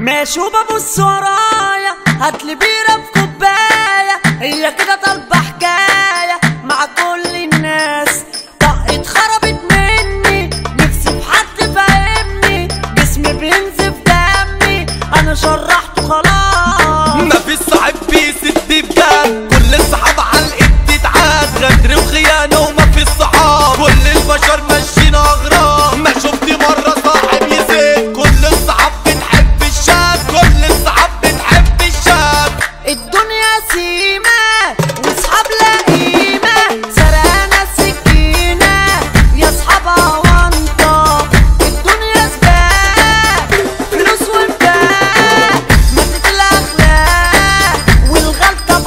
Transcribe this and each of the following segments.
ماشي وببص ورايا هاتلي بيرة في كوباية هي كده طالبة حكاية مع كل الناس طقت خربت مني نفسي في حد فاهمني جسمي بينزف دمي انا شرحته خلاص مفيش صاحب بيسد بجد كل الصحاب على الايد تتعاد غدر وخيانة ومفيش صحاب كل البشر ماشيين اغراب ما شفت مرة صاحب يسد كل الصحاب بتحب الشاب كل الصحاب بتحب الشاب الدنيا سيمة واصحاب لا قيمة سرقانة سكينة يا اصحابها وانطة الدنيا سباق فلوس وانفاق ماتت الاخلاق والغلطة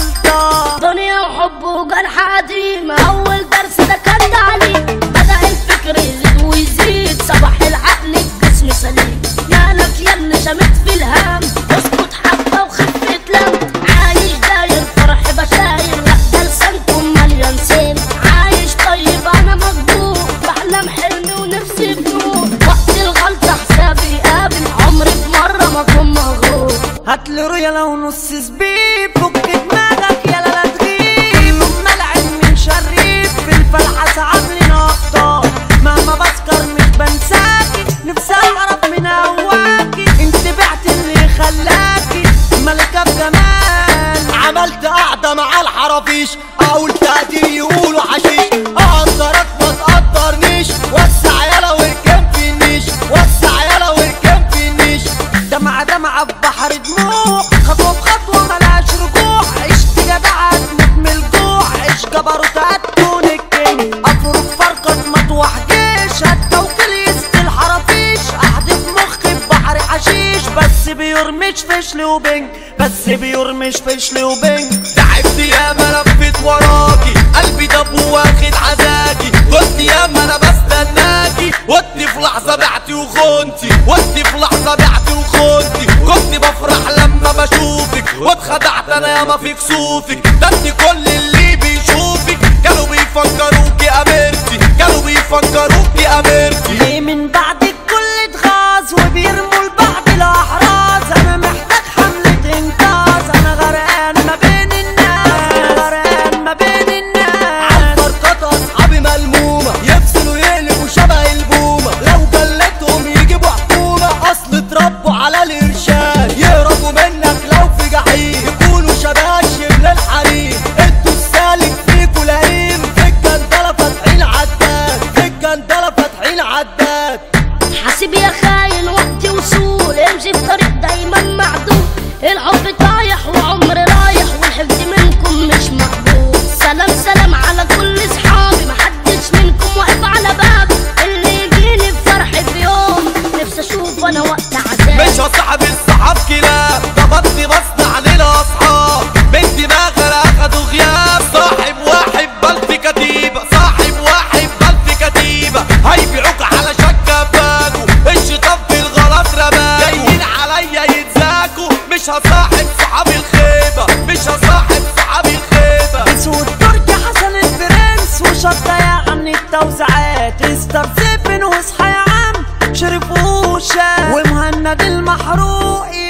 بغلطة دنيا وحب وجرح قديم اول درس ده كان تعليم بدا الفكر يزيد ويزيد صباح العقل الجسم سليم مالك يا اللي شمت في الهام اسكت حبه وخفه لم عايش داير فرح بشاير لا ده لسانكم مليان سين عايش طيب انا مجبور بحلم حلمي ونفسي بنور وقت الغلطه حسابي قابل عمري في مره ما اكون مغرور هاتلي ريالة ونص زبيب فك دماغك يا لا تغيب امال علم شريف في الفلحة عاملي نقطة مهما بسكر مش بنساكي نفسي اعرف من هواكي انت بعت اللي خلاكي ملكة بجمال عملت قعدة مع الحرافيش اقول تقدير يقولوا حشيش اقدرك ما تقدرنيش وسع يلا واركب في النيش وسع يلا واركب في النيش دمعة دمعة في بحر دموع خطوة بخطوة ملهاش رجوع عشت جدع هتموت من الجوع عيش جبروت هتكون الكينج افرك فرقة مطوح جيش هالتوكيل يست الحرافيش احدف مخي في بحر حشيش بس بيرمش فشل وبنج بس بيرمش فشل وبنج تعبت يا ما لفت وراكي قلبي دب واخد عزاكي قلت يا ما انا بستناكي وقتني في لحظة بعتي وخنتي وقتني في لحظة بعتي وخنتي كنت بفرح لما بشوفك واتخدعت انا يا ما في كسوفك ده انت كل اللي بيشوفك كانوا بيفكروكي اميرتي كانوا بيفكروكي اميرتي ليه من بعد الكل اتغاظ وبيرموا لبعض الاحراز انا محتاج حملة انقاذ انا غرقان ما بين الناس انا غرقان ما بين الناس عالفرقات اصحابي ملمومة يفصلوا يقلبوا شبه البومة لو جلتهم يجيبوا حكومة اصل اتربوا على الارشاد يهربوا منك لو في جحيم يكونوا شباشب للحريم انتوا السالك فيكوا لئيم في الجندلة فاتحين عداد في الجندلة فاتحين عداد حاسب يا خاين وقتي وصول امشي في طريق دايما معدود الحب طايح وعمر رايح والحفظ منكم مش مقبول سلام سلام على كل اصحابي محدش منكم واقف على بابي اللي يجيني بفرح في يوم نفسي اشوف انا وقت عذاب مش هصاحب الصحاب كلاب ضبطني بصنع لنا اصحاب بنت دماغها اخدوا غياب صاحب واحد بل في كتيبة صاحب واحد بل في كتيبة هيبيعوك على شكة باكو الشيطان في الغلط رماكو جايين عليا يتزاكوا مش هصاحب صحاب الخيبة مش هصاحب صحاب الخيبة اسود تركي حسن البرنس وشطة يعني التوزيعات استر سيفن واصحى يا عم شرف وشا ومهند المحروقي